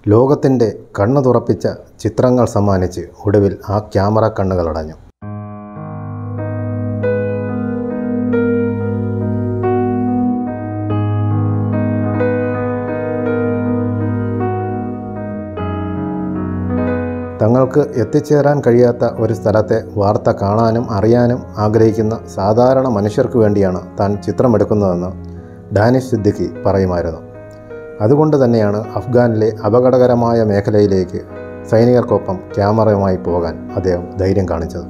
ലോകത്തിൻ്റെ കണ്ണു തുറപ്പിച്ച ചിത്രങ്ങൾ സമ്മാനിച്ച് ഒടുവിൽ ആ ക്യാമറ കണ്ണുകളടഞ്ഞു തങ്ങൾക്ക് എത്തിച്ചേരാൻ കഴിയാത്ത ഒരു സ്ഥലത്തെ വാർത്ത കാണാനും അറിയാനും ആഗ്രഹിക്കുന്ന സാധാരണ മനുഷ്യർക്ക് വേണ്ടിയാണ് താൻ ചിത്രമെടുക്കുന്നതെന്ന് ഡാനിഷ് സിദ്ദിഖി പറയുമായിരുന്നു അതുകൊണ്ട് തന്നെയാണ് അഫ്ഗാനിലെ അപകടകരമായ മേഖലയിലേക്ക് സൈനികർക്കൊപ്പം ക്യാമറയുമായി പോകാൻ അദ്ദേഹം ധൈര്യം കാണിച്ചത്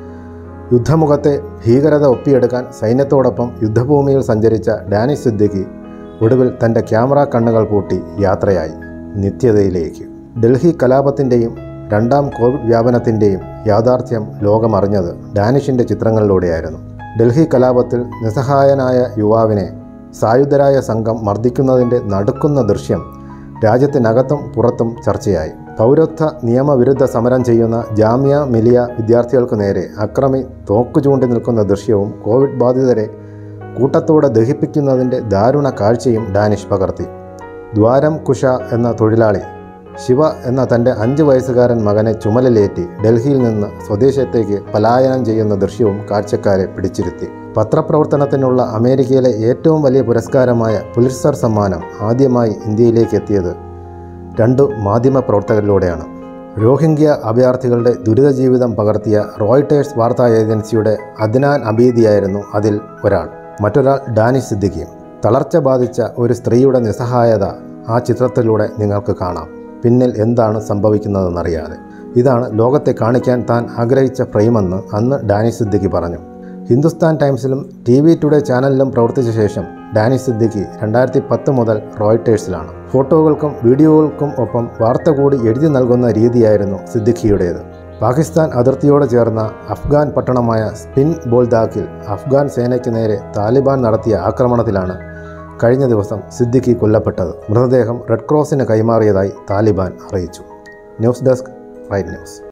യുദ്ധമുഖത്തെ ഭീകരത ഒപ്പിയെടുക്കാൻ സൈന്യത്തോടൊപ്പം യുദ്ധഭൂമിയിൽ സഞ്ചരിച്ച ഡാനിഷ് സിദ്ദിഖി ഒടുവിൽ തൻ്റെ ക്യാമറ കണ്ണുകൾ പൂട്ടി യാത്രയായി നിത്യതയിലേക്ക് ഡൽഹി കലാപത്തിൻ്റെയും രണ്ടാം കോവിഡ് വ്യാപനത്തിൻ്റെയും യാഥാർത്ഥ്യം ലോകമറിഞ്ഞത് ഡാനിഷിൻ്റെ ചിത്രങ്ങളിലൂടെയായിരുന്നു ഡൽഹി കലാപത്തിൽ നിസ്സഹായനായ യുവാവിനെ സായുധരായ സംഘം മർദ്ദിക്കുന്നതിൻ്റെ നടുക്കുന്ന ദൃശ്യം രാജ്യത്തിനകത്തും പുറത്തും ചർച്ചയായി പൗരത്വ നിയമവിരുദ്ധ സമരം ചെയ്യുന്ന ജാമ്യ മിലിയ വിദ്യാർത്ഥികൾക്ക് നേരെ അക്രമി തോക്കു ചൂണ്ടി നിൽക്കുന്ന ദൃശ്യവും കോവിഡ് ബാധിതരെ കൂട്ടത്തോടെ ദഹിപ്പിക്കുന്നതിൻ്റെ ദാരുണ കാഴ്ചയും ഡാനിഷ് പകർത്തി ദ്വാരം കുഷ എന്ന തൊഴിലാളി ശിവ എന്ന തൻ്റെ അഞ്ച് വയസ്സുകാരൻ മകനെ ചുമലിലേറ്റി ഡൽഹിയിൽ നിന്ന് സ്വദേശത്തേക്ക് പലായനം ചെയ്യുന്ന ദൃശ്യവും കാഴ്ചക്കാരെ പിടിച്ചിരുത്തി പത്രപ്രവർത്തനത്തിനുള്ള അമേരിക്കയിലെ ഏറ്റവും വലിയ പുരസ്കാരമായ പുലിത്സർ സമ്മാനം ആദ്യമായി ഇന്ത്യയിലേക്ക് എത്തിയത് രണ്ട് മാധ്യമ പ്രവർത്തകരിലൂടെയാണ് രോഹിംഗ്യ അഭയാർത്ഥികളുടെ ദുരിത ജീവിതം പകർത്തിയ റോയിട്ടേഴ്സ് വാർത്താ ഏജൻസിയുടെ അദ്നാൻ അബീദിയായിരുന്നു അതിൽ ഒരാൾ മറ്റൊരാൾ ഡാനിഷ് സിദ്ദിഖിയും തളർച്ച ബാധിച്ച ഒരു സ്ത്രീയുടെ നിസ്സഹായത ആ ചിത്രത്തിലൂടെ നിങ്ങൾക്ക് കാണാം പിന്നിൽ എന്താണ് സംഭവിക്കുന്നതെന്നറിയാതെ ഇതാണ് ലോകത്തെ കാണിക്കാൻ താൻ ആഗ്രഹിച്ച ഫ്രെയിമെന്ന് അന്ന് ഡാനിഷ് സിദ്ദിഖി പറഞ്ഞു ഹിന്ദുസ്ഥാൻ ടൈംസിലും ടി വി ടുഡേ ചാനലിലും പ്രവർത്തിച്ച ശേഷം ഡാനിഷ് സിദ്ദിഖി രണ്ടായിരത്തി പത്ത് മുതൽ റോയിട്ടേഴ്സിലാണ് ഫോട്ടോകൾക്കും വീഡിയോകൾക്കും ഒപ്പം വാർത്ത കൂടി എഴുതി നൽകുന്ന രീതിയായിരുന്നു സിദ്ദിഖിയുടേത് പാകിസ്ഥാൻ അതിർത്തിയോട് ചേർന്ന അഫ്ഗാൻ പട്ടണമായ സ്പിൻ ബോൾദാക്കിൽ അഫ്ഗാൻ സേനയ്ക്ക് നേരെ താലിബാൻ നടത്തിയ ആക്രമണത്തിലാണ് കഴിഞ്ഞ ദിവസം സിദ്ദിഖി കൊല്ലപ്പെട്ടത് മൃതദേഹം റെഡ് ക്രോസിന് കൈമാറിയതായി താലിബാൻ അറിയിച്ചു ന്യൂസ് ഡെസ്ക് റൈറ്റ് ന്യൂസ്